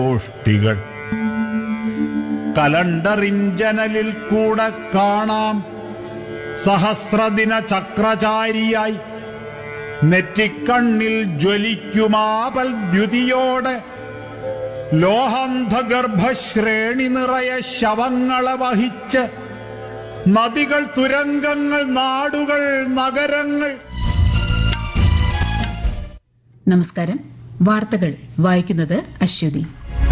ഗോഷ്ഠികൾ കലണ്ടറിൻ ജനലിൽ കൂടെ കാണാം സഹസ്രദിന ചക്രചാരിയായി നെറ്റിക്കണ്ണിൽ ജ്വലിക്കുമാപൽ ദ്യുതിയോടെ ലോഹാന്ധഗർഭശ്രേണി നിറയെ ശവങ്ങളെ വഹിച്ച് നദികൾ തുരങ്കങ്ങൾ നാടുകൾ നഗരങ്ങൾ നമസ്കാരം വാർത്തകൾ വായിക്കുന്നത് അശ്വതി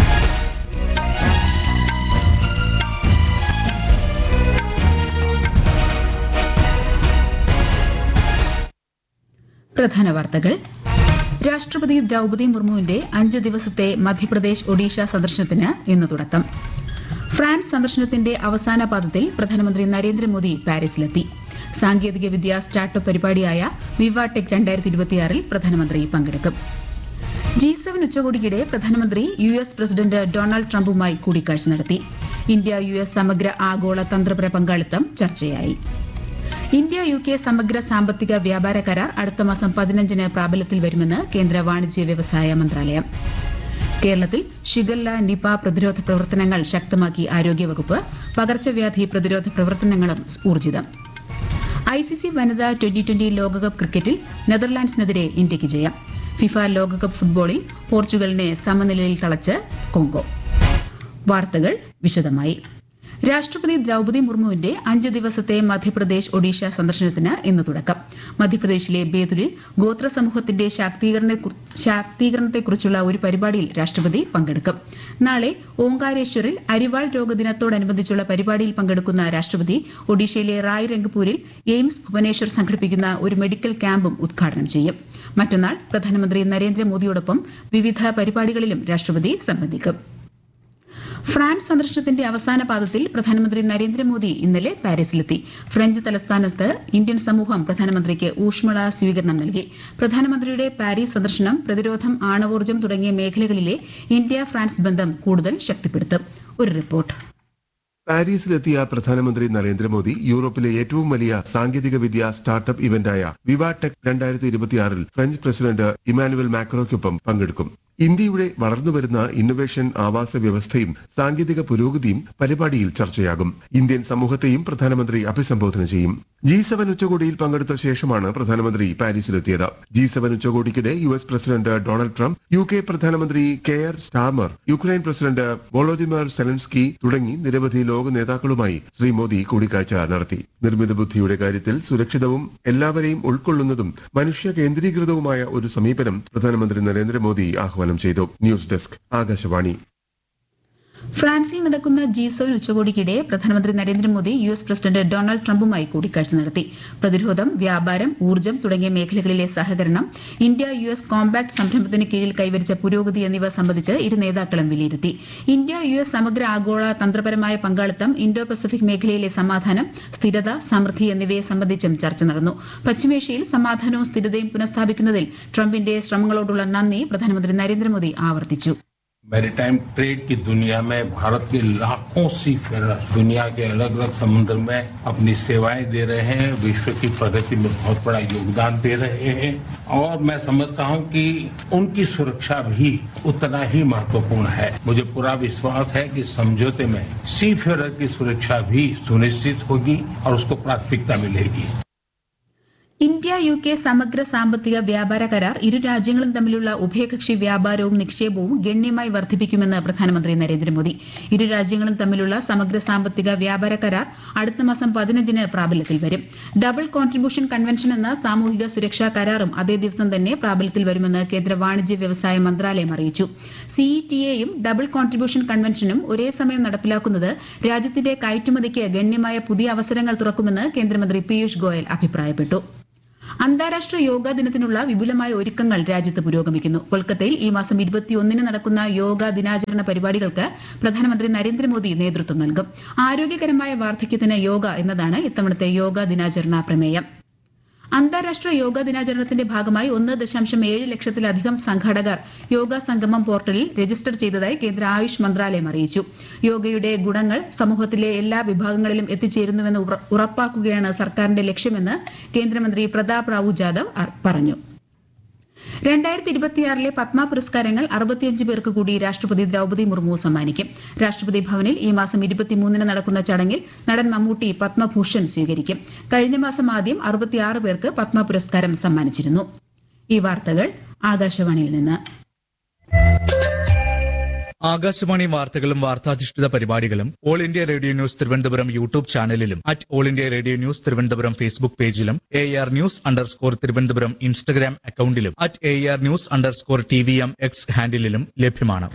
പ്രധാന വാർത്തകൾ രാഷ്ട്രപതി ദ്രൌപതി മുർമുവിന്റെ അഞ്ച് ദിവസത്തെ മധ്യപ്രദേശ് ഒഡീഷ സന്ദർശനത്തിന് ഇന്ന് തുടക്കം ഫ്രാൻസ് സന്ദർശനത്തിന്റെ അവസാന പാദത്തിൽ പ്രധാനമന്ത്രി നരേന്ദ്രമോദി പാരീസിലെത്തി സാങ്കേതിക വിദ്യ സ്റ്റാർട്ടപ്പ് പരിപാടിയായ വിവാടെക് രണ്ടായിരത്തി ഇരുപത്തിയാറിൽ പ്രധാനമന്ത്രി പങ്കെടുക്കും ജി സെവൻ ഉച്ചകോടിക്കിടെ പ്രധാനമന്ത്രി യു എസ് പ്രസിഡന്റ് ഡൊണാൾഡ് ട്രംപുമായി കൂടിക്കാഴ്ച നടത്തി ഇന്ത്യ യു എസ് സമഗ്ര ആഗോള തന്ത്രപര പങ്കാളിത്തം ചർച്ചയായി ഇന്ത്യ യു കെ സമഗ്ര സാമ്പത്തിക വ്യാപാര കരാർ അടുത്ത മാസം പതിനഞ്ചിന് പ്രാബല്യത്തിൽ വരുമെന്ന് കേന്ദ്ര വാണിജ്യ വ്യവസായ മന്ത്രാലയം കേരളത്തിൽ ഷിഗല്ല നിപ പ്രതിരോധ പ്രവർത്തനങ്ങൾ ശക്തമാക്കി ആരോഗ്യവകുപ്പ് പകർച്ചവ്യാധി പ്രതിരോധ പ്രവർത്തനങ്ങളും ഊർജിതം ഐസിസി വനിതാ ട്വന്റി ട്വന്റി ലോകകപ്പ് ക്രിക്കറ്റിൽ നെതർലാൻഡ്സിനെതിരെ ഇന്ത്യയ്ക്ക് ജയം ഫിഫ ലോകകപ്പ് ഫുട്ബോളിൽ പോർച്ചുഗലിനെ സമനിലയിൽ തളച്ച് കോങ്കോ വാർത്തകൾ വിശദമായി രാഷ്ട്രപതി ദ്രൌപതി മുർമുവിന്റെ അഞ്ച് ദിവസത്തെ മധ്യപ്രദേശ് ഒഡീഷ സന്ദർശനത്തിന് ഇന്ന് തുടക്കം മധ്യപ്രദേശിലെ ബേതുലിൽ ഗോത്ര സമൂഹത്തിന്റെ ശാക്തീകരണത്തെക്കുറിച്ചുള്ള ഒരു പരിപാടിയിൽ രാഷ്ട്രപതി പങ്കെടുക്കും നാളെ ഓങ്കാരേശ്വറിൽ അരിവാൾ രോഗദിനത്തോടനുബന്ധിച്ചുള്ള പരിപാടിയിൽ പങ്കെടുക്കുന്ന രാഷ്ട്രപതി ഒഡീഷയിലെ റായ് രംഗ്പൂരിൽ എയിംസ് ഭുവനേശ്വർ സംഘടിപ്പിക്കുന്ന ഒരു മെഡിക്കൽ ക്യാമ്പും ഉദ്ഘാടനം ചെയ്യും മറ്റന്നാൾ പ്രധാനമന്ത്രി നരേന്ദ്രമോദിയോടൊപ്പം വിവിധ പരിപാടികളിലും രാഷ്ട്രപതി സംബന്ധിക്കും ഫ്രാൻസ് സന്ദർശനത്തിന്റെ അവസാന പാദത്തിൽ പ്രധാനമന്ത്രി നരേന്ദ്രമോദി ഇന്നലെ പാരീസിലെത്തി ഫ്രഞ്ച് തലസ്ഥാനത്ത് ഇന്ത്യൻ സമൂഹം പ്രധാനമന്ത്രിക്ക് ഊഷ്മള സ്വീകരണം നൽകി പ്രധാനമന്ത്രിയുടെ പാരീസ് സന്ദർശനം പ്രതിരോധം ആണവോർജ്ജം തുടങ്ങിയ മേഖലകളിലെ ഇന്ത്യ ഫ്രാൻസ് ബന്ധം കൂടുതൽ ശക്തിപ്പെടുത്തും ഒരു റിപ്പോർട്ട് പാരീസിലെത്തിയ പ്രധാനമന്ത്രി നരേന്ദ്രമോദി യൂറോപ്പിലെ ഏറ്റവും വലിയ സാങ്കേതിക വിദ്യ സ്റ്റാർട്ടപ്പ് ഇവന്റായ വിവാടെക് രണ്ടായിരത്തി ഇരുപത്തിയാറിൽ ഫ്രഞ്ച് പ്രസിഡന്റ് ഇമാനുവൽ മാക്രോയ്ക്കൊപ്പം പങ്കെടുക്കും ഇന്ത്യയുടെ വളർന്നുവരുന്ന ഇന്നൊവേഷൻ ആവാസ വ്യവസ്ഥയും സാങ്കേതിക പുരോഗതിയും പരിപാടിയിൽ ചർച്ചയാകും ഇന്ത്യൻ സമൂഹത്തെയും പ്രധാനമന്ത്രി അഭിസംബോധന ചെയ്യും ജി സെവൻ ഉച്ചകോടിയിൽ പങ്കെടുത്ത ശേഷമാണ് പ്രധാനമന്ത്രി പാരീസിലെത്തിയത് ജി സെവൻ ഉച്ചകോടിക്കിടെ U S president Donald Trump U K പ്രധാനമന്ത്രി Keir Starmer Ukraine president Volodymyr Zelensky തുടങ്ങി നിരവധി ലോക നേതാക്കളുമായി ശ്രീ മോദി കൂടിക്കാഴ്ച നടത്തി നിർമ്മിത ബുദ്ധിയുടെ കാര്യത്തിൽ സുരക്ഷിതവും എല്ലാവരെയും ഉൾക്കൊള്ളുന്നതും മനുഷ്യ കേന്ദ്രീകൃതവുമായ ഒരു സമീപനം പ്രധാനമന്ത്രി നരേന്ദ്രമോദി ആഹ്വാനം ചെയ്തു ന്യൂസ് ഡെസ്ക് ആകാശവാണി ഫ്രാൻസിൽ നടക്കുന്ന ജി സെവൻ ഉച്ചകോടിക്കിടെ പ്രധാനമന്ത്രി Narendra Modi U S president Donald ട്രംപുമായി കൂടിക്കാഴ്ച നടത്തി പ്രതിരോധം വ്യാപാരം ഊർജ്ജം തുടങ്ങിയ മേഖലകളിലെ സഹകരണം ഇന്ത്യ യു എസ് കോമ്പാക്ട് സംരംഭത്തിന് കീഴിൽ കൈവരിച്ച പുരോഗതി എന്നിവ സംബന്ധിച്ച് ഇരു നേതാക്കളും വിലയിരുത്തി ഇന്ത്യ യു എസ് സമഗ്ര ആഗോള തന്ത്രപരമായ പങ്കാളിത്തം ഇൻഡോ പസഫിക് മേഖലയിലെ സമാധാനം സ്ഥിരത സമൃദ്ധി എന്നിവയെ സംബന്ധിച്ചും ചർച്ച നടന്നു പശ്ചിമേഷ്യയിൽ സമാധാനവും സ്ഥിരതയും പുനഃസ്ഥാപിക്കുന്നതിൽ ട്രംപിന്റെ ശ്രമങ്ങളോടുള്ള നന്ദി പ്രധാനമന്ത്രി നരേന്ദ്രമോദി ആവർത്തിച്ചു मैरीटाइम ट्रेड की दुनिया में भारत के लाखों सी फेरर दुनिया के अलग अलग समुद्र में अपनी सेवाएं दे रहे हैं विश्व की प्रगति में बहुत बड़ा योगदान दे रहे हैं और मैं समझता हूं कि उनकी सुरक्षा भी उतना ही महत्वपूर्ण है मुझे पूरा विश्वास है कि समझौते में सी फेरर की सुरक्षा भी सुनिश्चित होगी और उसको प्राथमिकता मिलेगी ഇന്ത്യ യു കെ സമഗ്ര സാമ്പത്തിക വ്യാപാര കരാർ ഇരു രാജ്യങ്ങളും തമ്മിലുള്ള ഉഭയകക്ഷി വ്യാപാരവും നിക്ഷേപവും ഗണ്യമായി വർദ്ധിപ്പിക്കുമെന്ന് പ്രധാനമന്ത്രി നരേന്ദ്രമോദി ഇരു രാജ്യങ്ങളും തമ്മിലുള്ള സമഗ്ര സാമ്പത്തിക വ്യാപാര കരാർ അടുത്ത മാസം പതിനഞ്ചിന് പ്രാബല്യത്തിൽ വരും ഡബിൾ കോൺട്രിബ്യൂഷൻ കൺവെൻഷൻ എന്ന സാമൂഹിക സുരക്ഷാ കരാറും അതേ ദിവസം തന്നെ പ്രാബല്യത്തിൽ വരുമെന്ന് കേന്ദ്ര വാണിജ്യ വ്യവസായ മന്ത്രാലയം അറിയിച്ചു സിഇടിഎയും ഡബിൾ കോൺട്രിബ്യൂഷൻ കൺവെൻഷനും ഒരേ സമയം നടപ്പിലാക്കുന്നത് രാജ്യത്തിന്റെ കയറ്റുമതിക്ക് ഗണ്യമായ പുതിയ അവസരങ്ങൾ തുറക്കുമെന്ന് കേന്ദ്രമന്ത്രി പീയൂഷ് ഗോയൽ അഭിപ്രായപ്പെട്ടു അന്താരാഷ്ട്ര യോഗാ ദിനത്തിനുള്ള വിപുലമായ ഒരുക്കങ്ങൾ രാജ്യത്ത് പുരോഗമിക്കുന്നു കൊൽക്കത്തയിൽ ഈ മാസം ഇരുപത്തിയൊന്നിന് നടക്കുന്ന യോഗാ ദിനാചരണ പരിപാടികൾക്ക് പ്രധാനമന്ത്രി നരേന്ദ്രമോദി നേതൃത്വം നൽകും ആരോഗ്യകരമായ വാർദ്ധക്യത്തിന് യോഗ എന്നതാണ് ഇത്തവണത്തെ യോഗാ ദിനാചരണ പ്രമേയം അന്താരാഷ്ട്ര യോഗാ ദിനാചരണത്തിന്റെ ഭാഗമായി ഒന്ന് ദശാംശം ഏഴ് ലക്ഷത്തിലധികം സംഘാടകർ യോഗ സംഗമം പോർട്ടലിൽ രജിസ്റ്റർ ചെയ്തതായി കേന്ദ്ര ആയുഷ് മന്ത്രാലയം അറിയിച്ചു യോഗയുടെ ഗുണങ്ങൾ സമൂഹത്തിലെ എല്ലാ വിഭാഗങ്ങളിലും എത്തിച്ചേരുന്നുവെന്ന് ഉറ- ഉറപ്പാക്കുകയാണ് സർക്കാരിന്റെ ലക്ഷ്യമെന്ന് കേന്ദ്രമന്ത്രി പ്രതാപ് റാവു ജാദവ് അർ- പറഞ്ഞു രണ്ടായിരത്തി ഇരുപത്തിയാറിലെ പത്മ പുരസ്കാരങ്ങൾ അറുപത്തിയഞ്ച് പേർക്ക് കൂടി രാഷ്ട്രപതി ദ്രൌപദി മുർമു സമ്മാനിക്കും രാഷ്ട്രപതി ഭവനിൽ ഈ മാസം ഇരുപത്തിമൂന്നിന് നടക്കുന്ന ചടങ്ങിൽ നടൻ മമ്മൂട്ടി പത്മഭൂഷൺ സ്വീകരിക്കും കഴിഞ്ഞ മാസം ആദ്യം അറുപത്തിയാറ് പേർക്ക് പത്മ പുരസ്കാരം സമ്മാനിച്ചിരുന്നു ഈ വാർത്തകൾ ആകാശവാണിയിൽ നിന്ന് ആകാശവാണി വാർത്തകളും വാർത്താധിഷ്ഠിത പരിപാടികളും All India Radio News Thiruvananthapuram YouTube ചാനലിലും at All India Radio News Thiruvananthapuram Facebook പേജിലും A R news underscore Thiruvananthapuram Instagram അക്കൌണ്ടിലും at A R news underscore T V M X ഹാൻഡിലും ലഭ്യമാണ്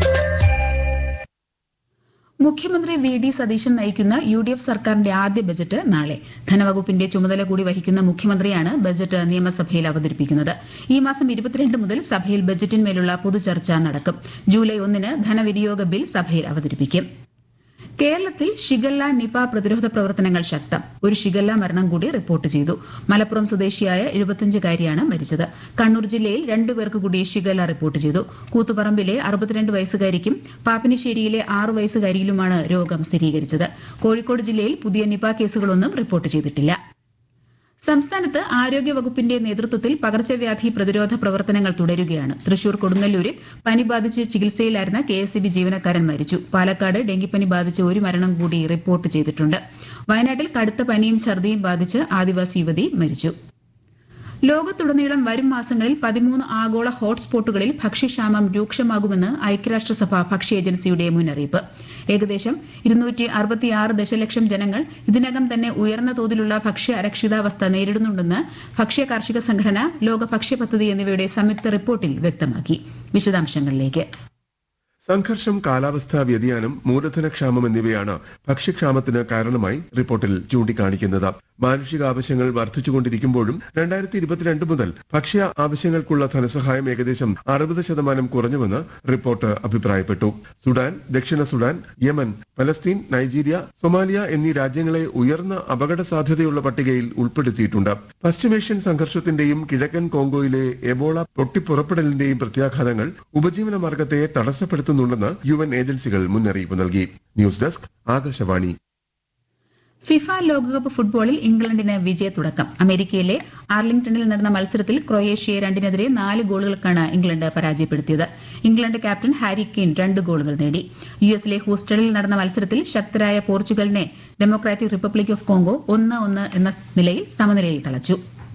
മുഖ്യമന്ത്രി വി ഡി സതീശൻ നയിക്കുന്ന യു ഡി എഫ് സർക്കാരിന്റെ ആദ്യ ബജറ്റ് നാളെ ധനവകുപ്പിന്റെ ചുമതല കൂടി വഹിക്കുന്ന മുഖ്യമന്ത്രിയാണ് ബജറ്റ് നിയമസഭയിൽ അവതരിപ്പിക്കുന്നത് ഈ മാസം ഇരുപത്തിരണ്ട് മുതൽ സഭയിൽ ബജറ്റിന്മേലുള്ള പൊതുചർച്ച നടക്കും ജൂലൈ ഒന്നിന് ധനവിനിയോഗ ബിൽ സഭയിൽ അവതരിപ്പിക്കും കേരളത്തിൽ ഷിഗല്ല നിപ പ്രതിരോധ പ്രവർത്തനങ്ങൾ ശക്തം ഒരു ഷിഗല്ല മരണം കൂടി റിപ്പോർട്ട് ചെയ്തു മലപ്പുറം സ്വദേശിയായ എഴുപത്തിയഞ്ചുകാരിയാണ് മരിച്ചത് കണ്ണൂർ ജില്ലയിൽ രണ്ടുപേർക്ക് കൂടി ഷിഗല്ല റിപ്പോർട്ട് ചെയ്തു കൂത്തുപറമ്പിലെ അറുപത്തിരണ്ട് വയസ്സുകാരിക്കും പാപ്പിനിശ്ശേരിയിലെ ആറ് വയസ്സുകാരിയിലുമാണ് രോഗം സ്ഥിരീകരിച്ചത് കോഴിക്കോട് ജില്ലയിൽ പുതിയ നിപ കേസുകളൊന്നും റിപ്പോർട്ട് ചെയ്തിട്ടില്ല സംസ്ഥാനത്ത് ആരോഗ്യവകുപ്പിന്റെ നേതൃത്വത്തിൽ പകർച്ചവ്യാധി പ്രതിരോധ പ്രവർത്തനങ്ങൾ തുടരുകയാണ് തൃശൂർ കൊടുങ്ങല്ലൂരിൽ പനി ബാധിച്ച് ചികിത്സയിലായിരുന്ന കെ എസ് ജീവനക്കാരൻ മരിച്ചു പാലക്കാട് ഡെങ്കിപ്പനി ബാധിച്ച് ഒരു മരണം കൂടി റിപ്പോർട്ട് ചെയ്തിട്ടുണ്ട് വയനാട്ടിൽ കടുത്ത പനിയും ഛർദിയും ബാധിച്ച് ആദിവാസി യുവതി മരിച്ചു ലോകത്തുടനീളം വരും മാസങ്ങളിൽ പതിമൂന്ന് ആഗോള ഹോട്ട്സ്പോട്ടുകളിൽ ഭക്ഷ്യക്ഷാമം രൂക്ഷമാകുമെന്ന് ഐക്യരാഷ്ട്രസഭ ഭക്ഷ്യ ഏജൻസിയുടെ മുന്നറിയിപ്പ് ഏകദേശം ഇരുന്നൂറ്റി അറുപത്തിയാറ് ദശലക്ഷം ജനങ്ങൾ ഇതിനകം തന്നെ ഉയർന്ന തോതിലുള്ള ഭക്ഷ്യ അരക്ഷിതാവസ്ഥ നേരിടുന്നുണ്ടെന്ന് ഭക്ഷ്യ കാർഷിക സംഘടന ലോക ഭക്ഷ്യ പദ്ധതി എന്നിവയുടെ സംയുക്ത റിപ്പോർട്ടിൽ വ്യക്തമാക്കി വിശദാംശങ്ങളിലേക്ക് സംഘർഷം കാലാവസ്ഥാ വ്യതിയാനം മൂലധനക്ഷാമം എന്നിവയാണ് ഭക്ഷ്യക്ഷാമത്തിന് കാരണമായി റിപ്പോർട്ടിൽ ചൂണ്ടിക്കാണിക്കുന്നത് മാനുഷിക ആവശ്യങ്ങൾ വർദ്ധിച്ചുകൊണ്ടിരിക്കുമ്പോഴും രണ്ടായിരത്തി ഇരുപത്തിരണ്ട് മുതൽ ഭക്ഷ്യ ആവശ്യങ്ങൾക്കുള്ള ധനസഹായം ഏകദേശം അറുപത് ശതമാനം കുറഞ്ഞുവെന്ന് റിപ്പോർട്ട് അഭിപ്രായപ്പെട്ടു സുഡാൻ ദക്ഷിണ Sudan Yemen Palestine Nigeria Somalia എന്നീ രാജ്യങ്ങളെ ഉയർന്ന അപകട സാധ്യതയുള്ള പട്ടികയിൽ ഉൾപ്പെടുത്തിയിട്ടുണ്ട് പശ്ചിമേഷ്യൻ സംഘർഷത്തിന്റെയും കിഴക്കൻ കോങ്കോയിലെ എബോള പൊട്ടിപ്പുറപ്പെടലിന്റെയും പ്രത്യാഘാതങ്ങൾ ഉപജീവന മാർഗത്തെ തടസ്സപ്പെടുത്തുന്നുണ്ടെന്ന് യു എൻ ഏജൻസികൾ മുന്നറിയിപ്പ് നൽകി ന്യൂസ് ഡെസ്ക് ആകാശവാണി ഫിഫ ലോകകപ്പ് ഫുട്ബോളിൽ ഇംഗ്ലണ്ടിന് വിജയത്തുടക്കം അമേരിക്കയിലെ ആർലിംഗ്ടണിൽ നടന്ന മത്സരത്തിൽ ക്രൊയേഷ്യയെ രണ്ടിനെതിരെ നാല് ഗോളുകൾക്കാണ് ഇംഗ്ലണ്ട് പരാജയപ്പെടുത്തിയത് ഇംഗ്ലണ്ട് ക്യാപ്റ്റൻ ഹാരി കെയ്ൻ രണ്ട് ഗോളുകൾ നേടി യു എസിലെ ഹൂസ്റ്റണിൽ നടന്ന മത്സരത്തിൽ ശക്തരായ പോർച്ചുഗലിനെ ഡെമോക്രാറ്റിക് റിപ്പബ്ലിക് ഓഫ് കോങ്കോ ഒന്ന് ഒന്ന് എന്ന നിലയിൽ സമനിലയിൽ തളച്ചു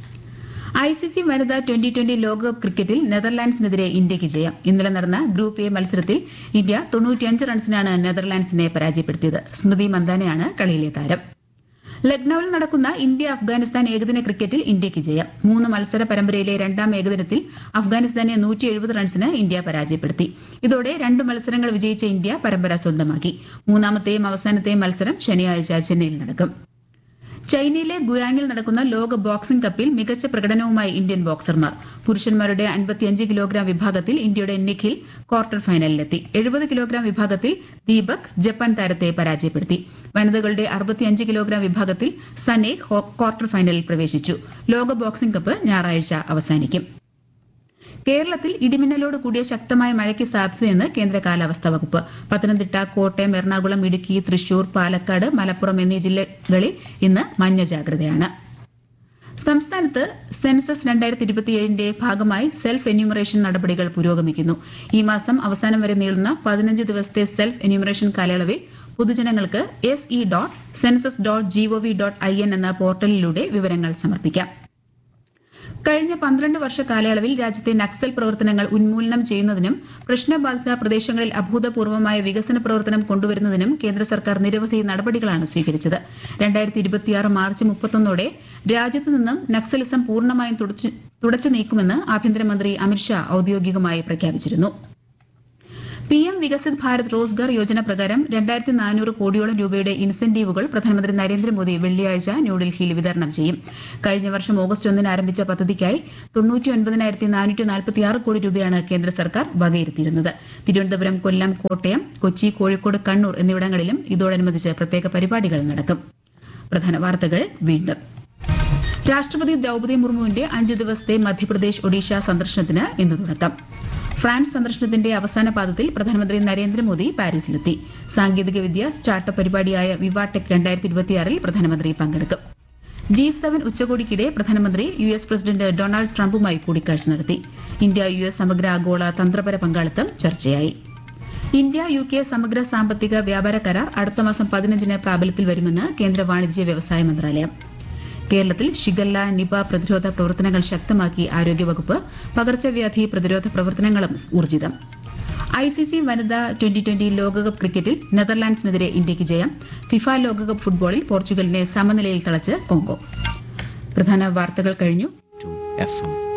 ഐസിസി വനിതാ ട്വന്റി ട്വന്റി ലോകകപ്പ് ക്രിക്കറ്റിൽ നെതർലാൻഡ്സിനെതിരെ ഇന്ത്യയ്ക്ക് ജയം ഇന്നലെ നടന്ന ഗ്രൂപ്പ് എ മത്സരത്തിൽ ഇന്ത്യ തൊണ്ണൂറ്റിയഞ്ച് റൺസിനാണ് നെതർലാൻഡ്സിനെ പരാജയപ്പെടുത്തിയത് സ്മൃതി മന്ദാനയാണ് കളിയിലെ താരം ലക്നൌവിൽ നടക്കുന്ന ഇന്ത്യ അഫ്ഗാനിസ്ഥാൻ ഏകദിന ക്രിക്കറ്റിൽ ഇന്ത്യയ്ക്ക് ജയം മൂന്ന് മത്സര പരമ്പരയിലെ രണ്ടാം ഏകദിനത്തിൽ അഫ്ഗാനിസ്ഥാനെ നൂറ്റി എഴുപത് റൺസിന് ഇന്ത്യ പരാജയപ്പെടുത്തി ഇതോടെ രണ്ട് മത്സരങ്ങൾ വിജയിച്ച ഇന്ത്യ പരമ്പര സ്വന്തമാക്കി മൂന്നാമത്തെയും അവസാനത്തെയും മത്സരം ശനിയാഴ്ച ചെന്നൈയിൽ നടക്കും ചൈനയിലെ ഗുയാങ്ങിൽ നടക്കുന്ന ലോക ബോക്സിംഗ് കപ്പിൽ മികച്ച പ്രകടനവുമായി ഇന്ത്യൻ ബോക്സർമാർ പുരുഷന്മാരുടെ അൻപത്തിയഞ്ച് കിലോഗ്രാം വിഭാഗത്തിൽ ഇന്ത്യയുടെ നിഖിൽ ക്വാർട്ടർ ഫൈനലിലെത്തി എഴുപത് കിലോഗ്രാം വിഭാഗത്തിൽ ദീപക് ജപ്പാൻ താരത്തെ പരാജയപ്പെടുത്തി വനിതകളുടെ അറുപത്തിയഞ്ച് കിലോഗ്രാം വിഭാഗത്തിൽ സനെ ക്വാർട്ടർ ഫൈനലിൽ പ്രവേശിച്ചു ലോക ബോക്സിംഗ് കപ്പ് ഞായറാഴ്ച അവസാനിക്കും കേരളത്തിൽ ഇടിമിന്നലോട് കൂടിയ ശക്തമായ മഴയ്ക്ക് സാധ്യതയെന്ന് കേന്ദ്ര കാലാവസ്ഥാ വകുപ്പ് പത്തനംതിട്ട കോട്ടയം എറണാകുളം ഇടുക്കി തൃശൂർ പാലക്കാട് മലപ്പുറം എന്നീ ജില്ലകളിൽ ഇന്ന് മഞ്ഞ ജാഗ്രതയാണ് സംസ്ഥാനത്ത് സെൻസസ് രണ്ടായിരത്തി ഇരുപത്തിയേഴിന്റെ ഭാഗമായി സെൽഫ് എന്യൂമറേഷൻ നടപടികൾ പുരോഗമിക്കുന്നു ഈ മാസം അവസാനം വരെ നീളുന്ന പതിനഞ്ച് ദിവസത്തെ സെൽഫ് എന്യൂമറേഷൻ കാലയളവിൽ പൊതുജനങ്ങൾക്ക് S E dot census dot G O V dot I N എന്ന പോർട്ടലിലൂടെ വിവരങ്ങൾ സമർപ്പിക്കാം കഴിഞ്ഞ പന്ത്രണ്ട് വർഷ കാലയളവിൽ രാജ്യത്തെ നക്സൽ പ്രവർത്തനങ്ങൾ ഉന്മൂലനം ചെയ്യുന്നതിനും പ്രശ്നബാധിത പ്രദേശങ്ങളിൽ അഭൂതപൂർവമായ വികസന പ്രവർത്തനം കൊണ്ടുവരുന്നതിനും കേന്ദ്ര സർക്കാർ നിരവധി നടപടികളാണ് സ്വീകരിച്ചത് രണ്ടായിരത്തി ഇരുപത്തിയാറ് മാർച്ച് മുപ്പത്തൊന്നോടെ രാജ്യത്ത് നിന്നും നക്സലിസം പൂർണ്ണമായും തുടച്ചു നീക്കുമെന്ന് ആഭ്യന്തരമന്ത്രി അമിത്ഷാ ഔദ്യോഗികമായി പ്രഖ്യാപിച്ചിരുന്നു പിഎം വികസിത് ഭാരത് റോസ്ഗാർ യോജന പ്രകാരം രണ്ടായിരത്തി നാനൂറ് കോടിയോളം രൂപയുടെ ഇൻസെന്റീവുകൾ പ്രധാനമന്ത്രി നരേന്ദ്രമോദി വെള്ളിയാഴ്ച ന്യൂഡൽഹിയിൽ വിതരണം ചെയ്യും കഴിഞ്ഞ വർഷം ഓഗസ്റ്റ് ഒന്നിന് ആരംഭിച്ച പദ്ധതിക്കായി കോടി രൂപയാണ് കേന്ദ്ര സർക്കാർ വകയിരുത്തിയിരുന്നത് തിരുവനന്തപുരം കൊല്ലം കോട്ടയം കൊച്ചി കോഴിക്കോട് കണ്ണൂർ എന്നിവിടങ്ങളിലും ഇതോടനുബന്ധിച്ച് പ്രത്യേക പരിപാടികൾ നടക്കും പ്രധാന വാർത്തകൾ വീണ്ടും രാഷ്ട്രപതി ദ്രൌപദി മുർമുവിന്റെ അഞ്ച് ദിവസത്തെ മധ്യപ്രദേശ് ഒഡീഷ സന്ദർശനത്തിന് ഇന്ന് തുടക്കം ഫ്രാൻസ് സന്ദർശനത്തിന്റെ അവസാന പാദത്തിൽ പ്രധാനമന്ത്രി നരേന്ദ്രമോദി പാരീസിലെത്തി സാങ്കേതികവിദ്യ സ്റ്റാർട്ടപ്പ് പരിപാടിയായ വിവാടെക് രണ്ടായിരത്തി ഇരുപത്തിയാറിൽ പ്രധാനമന്ത്രി പങ്കെടുക്കും ജി സെവൻ ഉച്ചകോടിക്കിടെ പ്രധാനമന്ത്രി യു എസ് പ്രസിഡന്റ് ഡൊണാൾഡ് ട്രംപുമായി കൂടിക്കാഴ്ച നടത്തി ഇന്ത്യ യു എസ് സമഗ്ര ആഗോള തന്ത്രപര പങ്കാളിത്തം ചർച്ചയായി ഇന്ത്യ യു കെ സമഗ്ര സാമ്പത്തിക വ്യാപാര കരാർ അടുത്ത മാസം പതിനഞ്ചിന് പ്രാബല്യത്തിൽ വരുമെന്ന് കേന്ദ്ര വാണിജ്യ വ്യവസായ മന്ത്രാലയം കേരളത്തിൽ ഷിഗല്ല നിപ പ്രതിരോധ പ്രവർത്തനങ്ങൾ ശക്തമാക്കി ആരോഗ്യവകുപ്പ് പകർച്ചവ്യാധി പ്രതിരോധ പ്രവർത്തനങ്ങളും ഊർജിതം ഐസിസി വനിതാ ട്വന്റി ട്വന്റി ലോകകപ്പ് ക്രിക്കറ്റിൽ നെതർലാൻഡ്സിനെതിരെ ഇന്ത്യയ്ക്ക് ജയം ഫിഫ ലോകകപ്പ് ഫുട്ബോളിൽ പോർച്ചുഗലിനെ സമനിലയിൽ തളച്ച് കോങ്കോ പ്രധാന വാർത്തകൾ കഴിഞ്ഞു to FM.